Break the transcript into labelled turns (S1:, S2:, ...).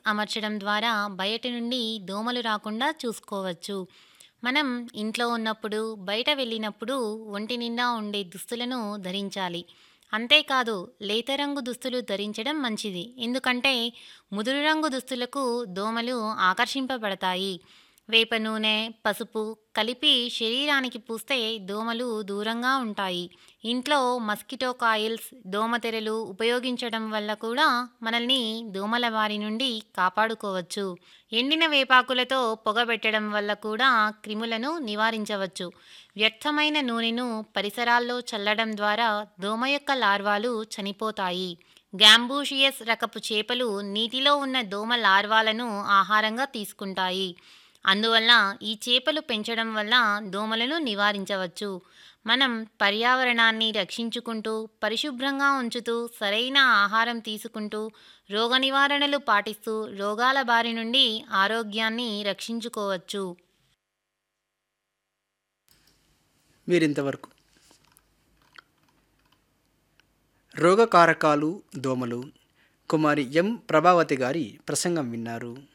S1: అమర్చడం ద్వారా బయట నుండి దోమలు రాకుండా చూసుకోవచ్చు మనం ఇంట్లో ఉన్నప్పుడు బయట వెళ్ళినప్పుడు ఒంటి నిండా ఉండే దుస్తులను ధరించాలి అంతేకాదు లేత రంగు దుస్తులు ధరించడం మంచిది ఎందుకంటే ముదురు రంగు దుస్తులకు దోమలు ఆకర్షింపబడతాయి వేప నూనె పసుపు కలిపి శరీరానికి పూస్తే దోమలు దూరంగా ఉంటాయి ఇంట్లో మస్కిటో కాయిల్స్ దోమతెరలు ఉపయోగించడం వల్ల కూడా మనల్ని దోమల బారి నుండి కాపాడుకోవచ్చు ఎండిన వేపాకులతో పొగ పెట్టడం వల్ల కూడా క్రిములను నివారించవచ్చు వ్యర్థమైన నూనెను పరిసరాల్లో చల్లడం ద్వారా దోమ యొక్క లార్వాలు చనిపోతాయి గ్యాంబూషియస్ రకపు చేపలు నీటిలో ఉన్న దోమ లార్వాలను ఆహారంగా తీసుకుంటాయి అందువల్ల ఈ చేపలు పెంచడం వల్ల దోమలను నివారించవచ్చు మనం పర్యావరణాన్ని రక్షించుకుంటూ పరిశుభ్రంగా ఉంచుతూ సరైన ఆహారం తీసుకుంటూ రోగ నివారణలు పాటిస్తూ రోగాల బారి నుండి ఆరోగ్యాన్ని రక్షించుకోవచ్చు
S2: మీరింతవరకు రోగకారకాలు దోమలు కుమారి ఎం ప్రభావతి గారి ప్రసంగం విన్నారు